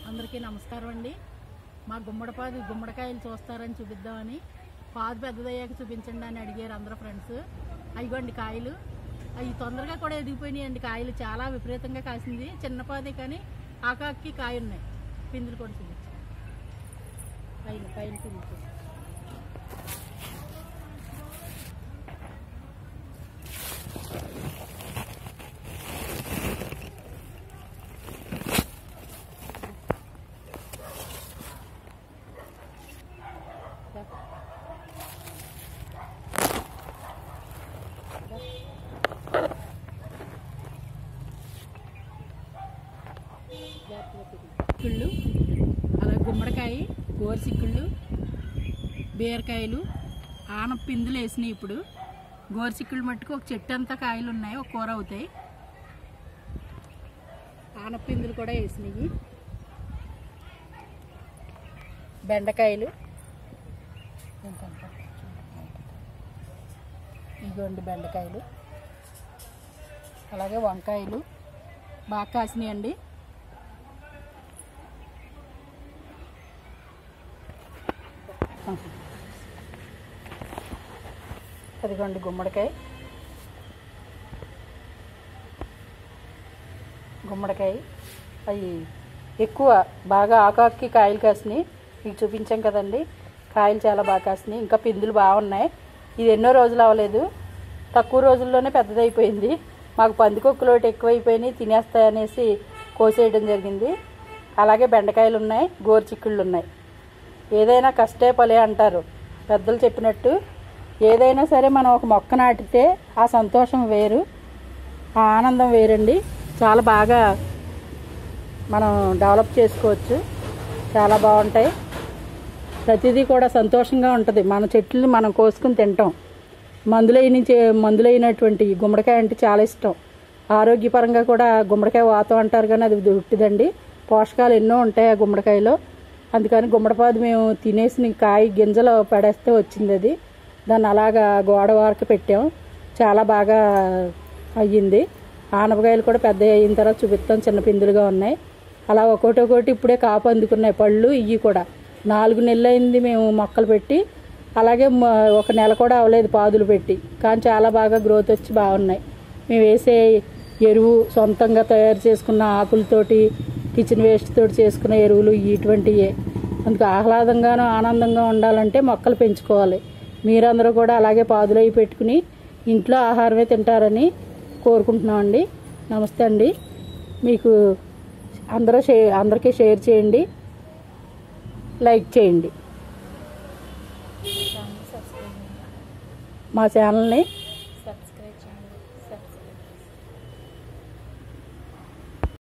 అందరికీ నమస్కారం అండి మా గుమ్మడిపాదు గుమ్మడికాయలు చూస్తారని చూపిద్దామని పాదు పెద్దదయ్యాక చూపించండి అని అడిగారు అందరు ఫ్రెండ్స్ అయ్యండి కాయలు అవి తొందరగా కూడా ఎదిగిపోయినాయండి కాయలు చాలా విపరీతంగా కాసింది చిన్న పాదే కానీ ఆకాకి కాయ ఉన్నాయి పిందులు కూడా చూపించాను పైన పైన పిందులు చిక్కుళ్ళు అలాగే గుమ్మడికాయ గోరుచిక్కుళ్ళు బీరకాయలు ఆన పిందులు వేసినాయి ఇప్పుడు గోరుచిక్కుళ్ళు మట్టుకు ఒక చెట్టు అంతా కాయలు ఉన్నాయి ఒక కూర అవుతాయి ఆన పిందులు కూడా వేసినాయి బెండకాయలు ఇదిగోండి బెండకాయలు అలాగే వంకాయలు బాగా కాసినాయండి అదిగోండి గుమ్మడికాయ గుమ్మడికాయ అవి ఎక్కువ బాగా ఆకాకి కాయలు కాసినాయి మీకు చూపించాం కదండి కాయలు చాలా బాగా కాసినాయి ఇంకా పిందులు బాగున్నాయి ఇది ఎన్నో రోజులు అవ్వలేదు తక్కువ రోజుల్లోనే పెద్దదైపోయింది మాకు పందికొక్కులు ఒకటి ఎక్కువైపోయినాయి తినేస్తాయనేసి కోసేయడం జరిగింది అలాగే బెండకాయలు ఉన్నాయి గోరుచిక్కుళ్ళు ఉన్నాయి ఏదైనా కష్టే పలే అంటారు పెద్దలు చెప్పినట్టు ఏదైనా సరే మనం ఒక మొక్క నాటితే ఆ సంతోషం వేరు ఆ ఆనందం వేరండి చాలా బాగా మనం డెవలప్ చేసుకోవచ్చు చాలా బాగుంటాయి ప్రతిదీ కూడా సంతోషంగా ఉంటుంది మన చెట్లని మనం కోసుకుని తింటాం మందులైన మందులైనటువంటి గుమ్మడికాయ అంటే చాలా ఇష్టం ఆరోగ్యపరంగా కూడా గుమ్మడికాయ వాతం అంటారు కానీ అది ఉట్టిదండి పోషకాలు ఎన్నో ఉంటాయి ఆ గుమ్మడికాయలో అందుకని గుమ్మడిపాదు మేము తినేసిన కాయ గింజలు పడేస్తే వచ్చింది అది దాన్ని అలాగా గోడ వరకు పెట్టాం చాలా బాగా అయ్యింది ఆనపకాయలు కూడా పెద్ద అయిన తర్వాత చూపిస్తాం చిన్న పిందులుగా ఉన్నాయి అలా ఒక్కొక్కటి ఒక్కొక్కటి ఇప్పుడే కాపు అందుకున్నాయి పళ్ళు ఇవి కూడా నాలుగు నెలలు అయింది మేము మొక్కలు పెట్టి అలాగే మ- ఒక నెల కూడా అవ్వలేదు పాదులు పెట్టి కానీ చాలా బాగా గ్రోత్ వచ్చి బాగున్నాయి మేము వేసే ఎరువు సొంతంగా తయారు చేసుకున్న ఆకులతోటి కిచెన్ వేస్ట్ తోటి చేసుకున్న ఎరువులు ఇటువంటివే అందుకు ఆహ్లాదంగాను ఆనందంగా ఉండాలంటే మొక్కలు పెంచుకోవాలి మీరందరూ కూడా అలాగే పాదులు అవి పెట్టుకుని ఇంట్లో ఆహారమే తింటారని కోరుకుంటున్నామండి నమస్తే అండి మీకు అందరూ షే అందరికీ షేర్ చేయండి లైక్ చేయండి మా ఛానల్ని